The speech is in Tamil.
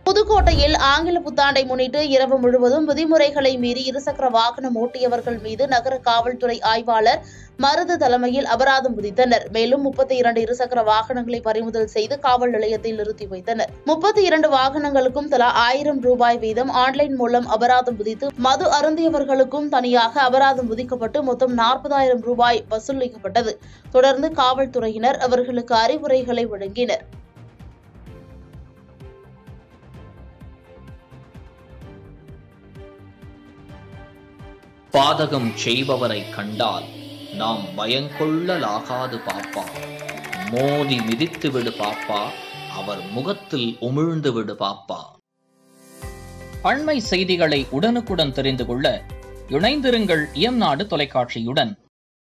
புதுக்கோட்டையில் ஆங்கில புத்தாண்டை முன்னிட்டு இரவு முழுவதும் விதிமுறைகளை மீறி இருசக்கர வாகனம் ஓட்டியவர்கள் மீது நகர காவல்துறை ஆய்வாளர் மருது தலைமையில் அபராதம் விதித்தனர் மேலும் முப்பத்தி இரண்டு இருசக்கர வாகனங்களை பறிமுதல் செய்து காவல் நிலையத்தில் நிறுத்தி வைத்தனர் முப்பத்தி இரண்டு வாகனங்களுக்கும் தலா ஆயிரம் ரூபாய் வீதம் ஆன்லைன் மூலம் அபராதம் விதித்து மது அருந்தியவர்களுக்கும் தனியாக அபராதம் விதிக்கப்பட்டு மொத்தம் நாற்பதாயிரம் ரூபாய் வசூலிக்கப்பட்டது தொடர்ந்து காவல்துறையினர் அவர்களுக்கு அறிவுரைகளை வழங்கினர் பாதகம் செய்பவரை கண்டால் நாம் பயங்கொள்ளலாகாது பாப்பா மோதி மிதித்து விடு பாப்பா அவர் முகத்தில் உமிழ்ந்து விடு பாப்பா அண்மை செய்திகளை உடனுக்குடன் தெரிந்து கொள்ள இணைந்திருங்கள் இயம்நாடு தொலைக்காட்சியுடன்